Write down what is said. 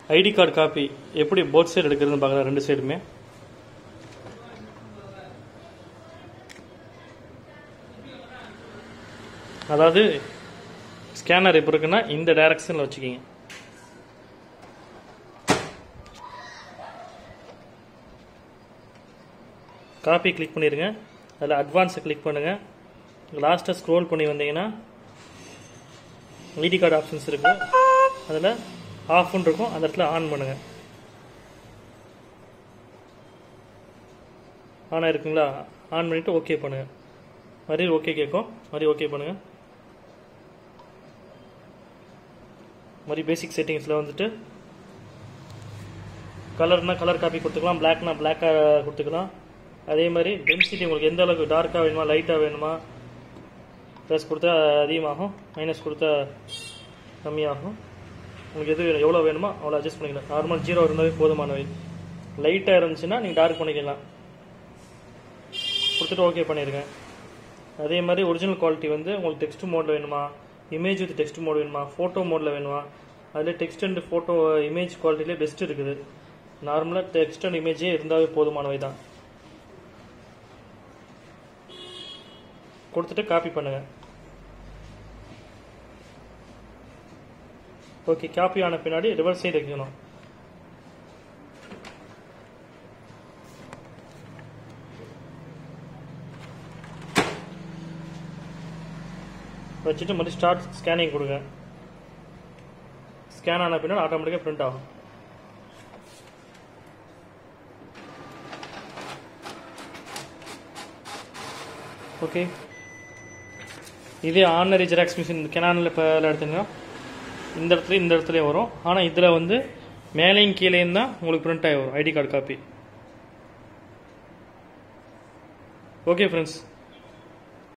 ID card copy எப்படி both side எடுக்கிறதுன்னு பார்க்கலாம் ரெண்டு சைடுமே அதாவது ஸ்கேனர் இப்போ இருக்குன்னா இந்த டைரக்ஷனில் வச்சுக்கிங்க காப்பி கிளிக் பண்ணிடுங்க அதில் அட்வான்ஸை கிளிக் பண்ணுங்கள் லாஸ்ட்டாக ஸ்க்ரோல் பண்ணி வந்தீங்கன்னா ஐடி கார்டு ஆப்ஷன்ஸ் இருக்கு அதில் ஆஃப்னு இருக்கும் அந்த இடத்துல ஆன் பண்ணுங்கள் ஆன் ஆயிருக்குங்களா ஆன் பண்ணிவிட்டு ஓகே பண்ணுங்கள் மாதிரி ஓகே கேட்கும் மாதிரி ஓகே பண்ணுங்கள் மாதிரி பேசிக் செட்டிங்ஸில் வந்துட்டு கலர்னா கலர் காப்பி கொடுத்துக்கலாம் பிளாக்னா பிளாக்காக கொடுத்துக்கலாம் அதே மாதிரி டென்சிட்டி உங்களுக்கு எந்த அளவுக்கு டார்க்காக வேணுமா லைட்டாக வேணுமா ப்ளஸ் கொடுத்தா அதிகமாகும் மைனஸ் கொடுத்தா கம்மியாகும் உங்களுக்கு எது வேணும் எவ்வளோ வேணுமோ அவ்வளோ அட்ஜஸ்ட் பண்ணிக்கலாம் நார்மல் ஜீரோ இருந்தாலே போதுமானவை லைட்டாக இருந்துச்சுன்னா நீங்கள் டார்க் பண்ணிக்கலாம் கொடுத்துட்டு ஓகே பண்ணிடுங்க அதே மாதிரி ஒரிஜினல் குவாலிட்டி வந்து உங்களுக்கு டெக்ஸ்ட் மோடில் வேணுமா இமேஜ் வித் டெக்ஸ்ட் மோட் வேணுமா ஃபோட்டோ மோடில் வேணுமா அதில் டெக்ஸ்ட் அண்ட் ஃபோட்டோ இமேஜ் குவாலிட்டிலே பெஸ்ட் இருக்குது நார்மலாக டெக்ஸ்ட் அண்ட் இமேஜே இருந்தாவே போதுமானவை தான் கொடுத்துட்டு காப்பி பண்ணுங்க ஓகே காப்பி ஆன பின்னாடி ரிவர்ஸ் சைடு வைக்கணும் வச்சுட்டு மறுபடியும் ஸ்டார்ட் ஸ்கேனிங் கொடுங்க ஸ்கேன் ஆன பின்னாடி ஆட்டோமேட்டிக்காக பிரிண்ட் ஆகும் ஓகே இதே ஆர்டினரி ஜெராக்ஸ் மிஷின் கெனானில் இப்போ எடுத்தீங்கன்னா இந்த இடத்துல இந்த இடத்துலயும் வரும் ஆனால் இதில் வந்து மேலேயும் கீழேயும் தான் உங்களுக்கு பிரிண்ட் ஆகி வரும் ID card copy okay friends